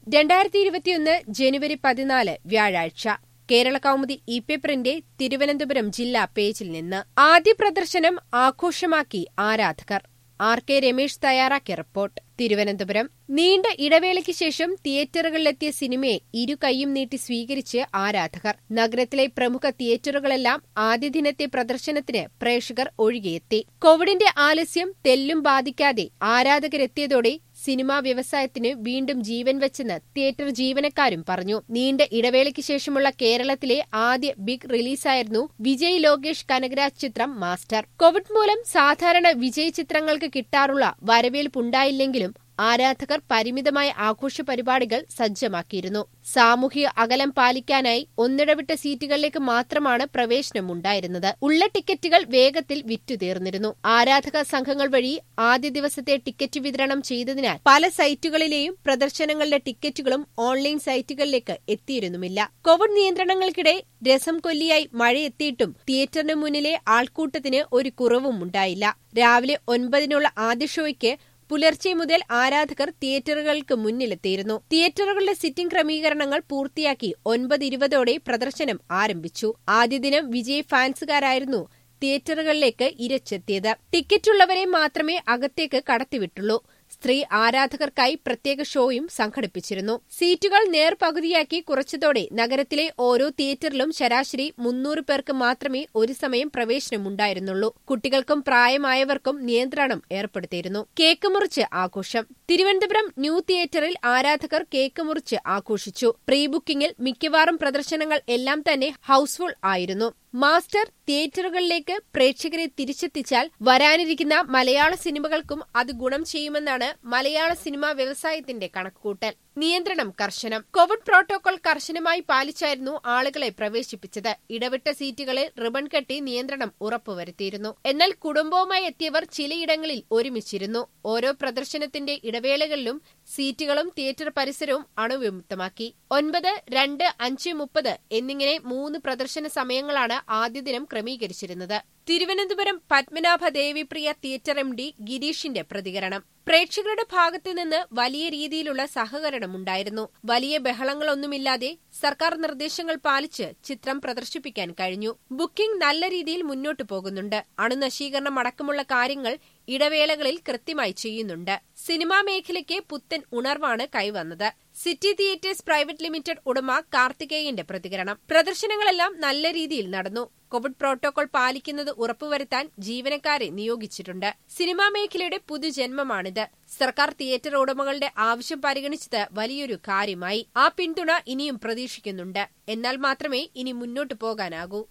രണ്ടായിരത്തി ഇരുപത്തിയൊന്ന് ജനുവരി പതിനാല് വ്യാഴാഴ്ച കേരള കൗമുദി ഇ പേപ്പറിന്റെ തിരുവനന്തപുരം ജില്ലാ പേജിൽ നിന്ന് ആദ്യ പ്രദർശനം ആഘോഷമാക്കി ആരാധകർ ആർ കെ രമേശ് തയ്യാറാക്കിയ റിപ്പോർട്ട് തിരുവനന്തപുരം നീണ്ട ഇടവേളയ്ക്ക് ശേഷം തിയേറ്ററുകളിലെത്തിയ സിനിമയെ ഇരു കൈയും നീട്ടി സ്വീകരിച്ച് ആരാധകർ നഗരത്തിലെ പ്രമുഖ തിയേറ്ററുകളെല്ലാം ആദ്യ ദിനത്തെ പ്രദർശനത്തിന് പ്രേക്ഷകർ ഒഴുകിയെത്തി കോവിഡിന്റെ ആലസ്യം തെല്ലും ബാധിക്കാതെ ആരാധകരെത്തിയതോടെ സിനിമാ വ്യവസായത്തിന് വീണ്ടും ജീവൻ വെച്ചെന്ന് തിയേറ്റർ ജീവനക്കാരും പറഞ്ഞു നീണ്ട ഇടവേളയ്ക്ക് ശേഷമുള്ള കേരളത്തിലെ ആദ്യ ബിഗ് റിലീസായിരുന്നു വിജയ് ലോകേഷ് കനകരാജ് ചിത്രം മാസ്റ്റർ കോവിഡ് മൂലം സാധാരണ വിജയ് ചിത്രങ്ങൾക്ക് കിട്ടാറുള്ള വരവേൽപ്പുണ്ടായില്ലെങ്കിലും ആരാധകർ പരിമിതമായ ആഘോഷ പരിപാടികൾ സജ്ജമാക്കിയിരുന്നു സാമൂഹിക അകലം പാലിക്കാനായി ഒന്നിടവിട്ട സീറ്റുകളിലേക്ക് മാത്രമാണ് പ്രവേശനമുണ്ടായിരുന്നത് ഉള്ള ടിക്കറ്റുകൾ വേഗത്തിൽ വിറ്റുതീർന്നിരുന്നു ആരാധക സംഘങ്ങൾ വഴി ആദ്യ ദിവസത്തെ ടിക്കറ്റ് വിതരണം ചെയ്തതിനാൽ പല സൈറ്റുകളിലെയും പ്രദർശനങ്ങളുടെ ടിക്കറ്റുകളും ഓൺലൈൻ സൈറ്റുകളിലേക്ക് എത്തിയിരുന്നുമില്ല കോവിഡ് നിയന്ത്രണങ്ങൾക്കിടെ രസം കൊല്ലിയായി മഴയെത്തിയിട്ടും തിയേറ്ററിന് മുന്നിലെ ആൾക്കൂട്ടത്തിന് ഒരു കുറവും ഉണ്ടായില്ല രാവിലെ ഒൻപതിനുള്ള ആദ്യ ഷോയ്ക്ക് പുലർച്ചെ മുതൽ ആരാധകർ തിയേറ്ററുകൾക്ക് മുന്നിലെത്തിയിരുന്നു തിയേറ്ററുകളുടെ സിറ്റിംഗ് ക്രമീകരണങ്ങൾ പൂർത്തിയാക്കി ഒൻപത് ഇരുപതോടെ പ്രദർശനം ആരംഭിച്ചു ആദ്യ ദിനം വിജയ് ഫാൻസുകാരായിരുന്നു തിയേറ്ററുകളിലേക്ക് ഇരച്ചെത്തിയത് ടിക്കറ്റുള്ളവരെ മാത്രമേ അകത്തേക്ക് കടത്തിവിട്ടുള്ളൂ സ്ത്രീ ആരാധകർക്കായി പ്രത്യേക ഷോയും സംഘടിപ്പിച്ചിരുന്നു സീറ്റുകൾ നേർപകുതിയാക്കി കുറച്ചതോടെ നഗരത്തിലെ ഓരോ തിയേറ്ററിലും ശരാശരി മുന്നൂറ് പേർക്ക് മാത്രമേ ഒരു സമയം പ്രവേശനമുണ്ടായിരുന്നുള്ളൂ കുട്ടികൾക്കും പ്രായമായവർക്കും നിയന്ത്രണം ഏർപ്പെടുത്തിയിരുന്നു കേക്ക് മുറിച്ച് ആഘോഷം തിരുവനന്തപുരം ന്യൂ തിയേറ്ററിൽ ആരാധകർ കേക്ക് മുറിച്ച് ആഘോഷിച്ചു പ്രീ ബുക്കിംഗിൽ മിക്കവാറും പ്രദർശനങ്ങൾ എല്ലാം തന്നെ ഹൌസ്ഫുൾ ആയിരുന്നു മാസ്റ്റർ തിയേറ്ററുകളിലേക്ക് പ്രേക്ഷകരെ തിരിച്ചെത്തിച്ചാൽ വരാനിരിക്കുന്ന മലയാള സിനിമകൾക്കും അത് ഗുണം ചെയ്യുമെന്നാണ് മലയാള സിനിമാ വ്യവസായത്തിന്റെ കണക്കുകൂട്ടൽ നിയന്ത്രണം കർശനം കോവിഡ് പ്രോട്ടോകോൾ കർശനമായി പാലിച്ചായിരുന്നു ആളുകളെ പ്രവേശിപ്പിച്ചത് ഇടവിട്ട സീറ്റുകളിൽ റിബൺ കെട്ടി നിയന്ത്രണം ഉറപ്പുവരുത്തിയിരുന്നു എന്നാൽ കുടുംബവുമായി എത്തിയവർ ചിലയിടങ്ങളിൽ ഒരുമിച്ചിരുന്നു ഓരോ പ്രദർശനത്തിന്റെ ഇടവേളകളിലും സീറ്റുകളും തിയേറ്റർ പരിസരവും അണുവിമുക്തമാക്കി ഒൻപത് രണ്ട് അഞ്ച് മുപ്പത് എന്നിങ്ങനെ മൂന്ന് പ്രദർശന സമയങ്ങളാണ് ആദ്യ ദിനം ക്രമീകരിച്ചിരുന്നത് Thiruvananthapuram Padmanabha Devipriya theatre M D ഗിരീഷിന്റെ പ്രതികരണം പ്രേക്ഷകരുടെ ഭാഗത്തുനിന്ന് വലിയ രീതിയിലുള്ള സഹകരണമുണ്ടായിരുന്നു വലിയ ബഹളങ്ങളൊന്നുമില്ലാതെ സർക്കാർ നിർദ്ദേശങ്ങൾ പാലിച്ച് ചിത്രം പ്രദർശിപ്പിക്കാൻ കഴിഞ്ഞു ബുക്കിംഗ് നല്ല രീതിയിൽ മുന്നോട്ടു പോകുന്നുണ്ട് അണുനശീകരണം അടക്കമുള്ള കാര്യങ്ങൾ ഇടവേളകളിൽ കൃത്യമായി ചെയ്യുന്നുണ്ട് സിനിമാ മേഖലയ്ക്ക് പുത്തൻ ഉണർവാണ് കൈവന്നത് സിറ്റി തിയേറ്റേഴ്സ് പ്രൈവറ്റ് ലിമിറ്റഡ് ഉടമ കാർത്തികേയന്റെ പ്രതികരണം പ്രദർശനങ്ങളെല്ലാം നല്ല രീതിയിൽ നടന്നു കോവിഡ് പ്രോട്ടോകോൾ പാലിക്കുന്നത് ഉറപ്പുവരുത്താൻ ജീവനക്കാരെ നിയോഗിച്ചിട്ടുണ്ട് സിനിമാ മേഖലയുടെ പുതുജന്മമാണിത് സർക്കാർ തിയേറ്റർ ഉടമകളുടെ ആവശ്യം പരിഗണിച്ചത് വലിയൊരു കാര്യമായി ആ പിന്തുണ ഇനിയും പ്രതീക്ഷിക്കുന്നുണ്ട് എന്നാൽ മാത്രമേ ഇനി മുന്നോട്ടു പോകാനാകൂ